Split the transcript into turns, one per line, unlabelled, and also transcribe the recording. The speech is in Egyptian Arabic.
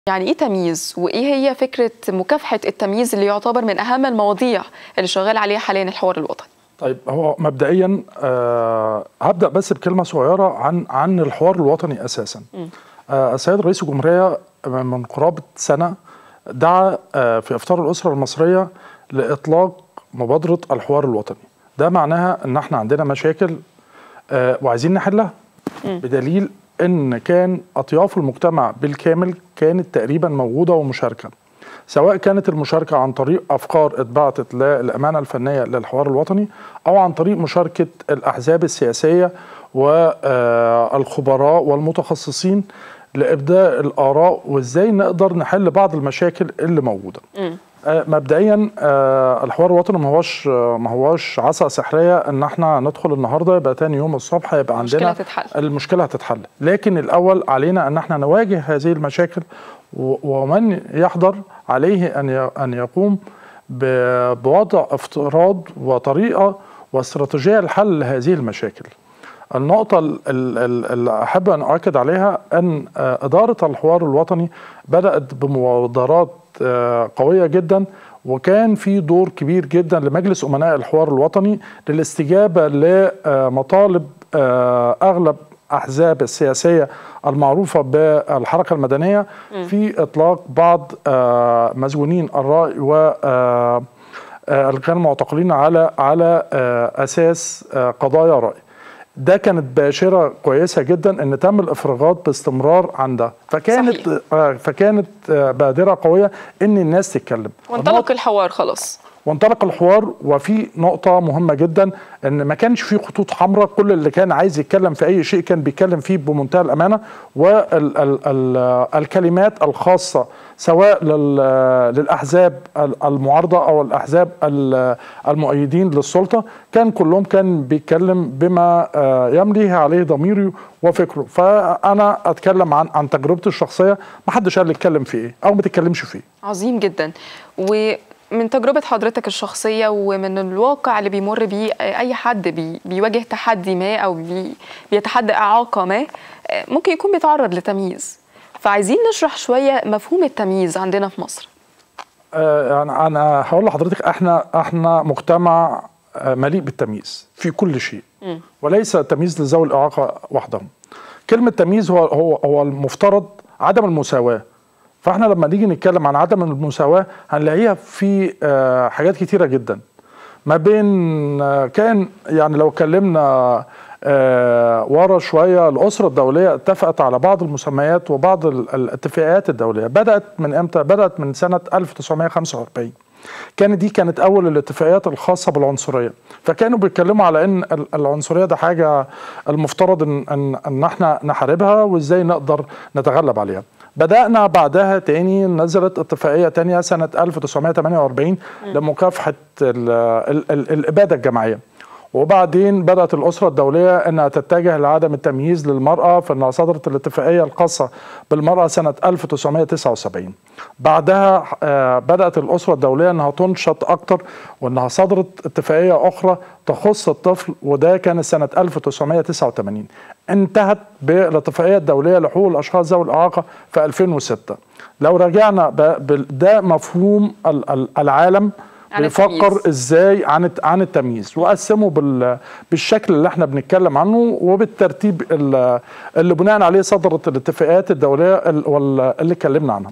يعني ايه تمييز وايه هي فكره مكافحه التمييز اللي يعتبر من اهم المواضيع اللي شغال عليها حاليا الحوار الوطني
طيب هو مبدئيا آه هبدا بس بكلمه صغيره عن عن الحوار الوطني اساسا آه السيد رئيس الجمهوريه من قرابه سنه دعا آه في افطار الاسره المصريه لاطلاق مبادره الحوار الوطني ده معناها ان احنا عندنا مشاكل آه وعايزين نحلها بدليل ان كان اطياف المجتمع بالكامل كانت تقريبا موجوده ومشاركه سواء كانت المشاركه عن طريق افكار اتبعتت للامانه الفنيه للحوار الوطني او عن طريق مشاركه الاحزاب السياسيه والخبراء والمتخصصين لابداء الاراء وازاي نقدر نحل بعض المشاكل اللي موجوده. م. مبدئيا الحوار الوطني ما هوش ما هوش عصا سحريه ان احنا ندخل النهارده يبقى تاني يوم الصبح يبقى عندنا
المشكله هتتحل
المشكله هتتحل لكن الاول علينا ان احنا نواجه هذه المشاكل ومن يحضر عليه ان ان يقوم بوضع افتراض وطريقه واستراتيجيه لحل هذه المشاكل. النقطة اللي أحب أن أؤكد عليها أن إدارة الحوار الوطني بدأت بمبادرات قوية جدا وكان في دور كبير جدا لمجلس أمناء الحوار الوطني للاستجابة لمطالب أغلب أحزاب السياسية المعروفة بالحركة المدنية في إطلاق بعض مسجونين الرأي و اللي كانوا معتقلين على على أساس قضايا رأي ده كانت باشره كويسه جدا ان تم الافراغات باستمرار عندها فكانت صحيح. آه فكانت آه بادره قويه ان الناس تتكلم
وانطلق الحوار خلاص
وانطلق الحوار وفي نقطة مهمة جدا ان ما كانش في خطوط حمراء كل اللي كان عايز يتكلم في اي شيء كان بيتكلم فيه بمنتهى الامانة والكلمات الخاصة سواء للاحزاب المعارضة او الاحزاب المؤيدين للسلطة كان كلهم كان بيتكلم بما يمليه عليه ضميري وفكره فانا اتكلم عن عن تجربتي الشخصية ما حدش قال لي اتكلم في ايه او ما تتكلمش فيه
عظيم جدا و من تجربة حضرتك الشخصية ومن الواقع اللي بيمر بيه أي حد بي بيواجه تحدي ما أو بي بيتحدى إعاقة ما ممكن يكون بيتعرض لتمييز فعايزين نشرح شوية مفهوم التمييز عندنا في مصر
آه أنا هقول لحضرتك إحنا إحنا مجتمع مليء بالتمييز في كل شيء م. وليس تمييز لذوي الإعاقة وحدهم كلمة تمييز هو هو هو المفترض عدم المساواة فاحنا لما نيجي نتكلم عن عدم المساواه هنلاقيها في حاجات كتيره جدا ما بين كان يعني لو اتكلمنا ورا شويه الاسره الدوليه اتفقت على بعض المسميات وبعض الاتفاقيات الدوليه بدات من امتى بدات من سنه 1945 كانت دي كانت اول الاتفاقيات الخاصه بالعنصريه فكانوا بيتكلموا على ان العنصريه ده حاجه المفترض ان ان, إن احنا نحاربها وازاي نقدر نتغلب عليها بدأنا بعدها تاني نزلت اتفاقية تانية سنة 1948 لمكافحة ال ال ال الإبادة الجماعية وبعدين بدأت الأسرة الدولية أنها تتجه لعدم التمييز للمرأة فإنها صدرت الاتفاقية الخاصة بالمرأة سنة 1979 بعدها بدأت الأسرة الدولية أنها تنشط أكتر وأنها صدرت اتفاقية أخرى تخص الطفل وده كان سنة 1989 انتهت بالاتفاقية الدولية لحقوق الأشخاص ذوي الإعاقة في 2006 لو رجعنا ده مفهوم العالم بيفكر ازاي عن عن التمييز وقسمه بال بالشكل اللي احنا بنتكلم عنه وبالترتيب اللي بناء عليه صدرت الاتفاقيات الدوليه اللي اتكلمنا عنها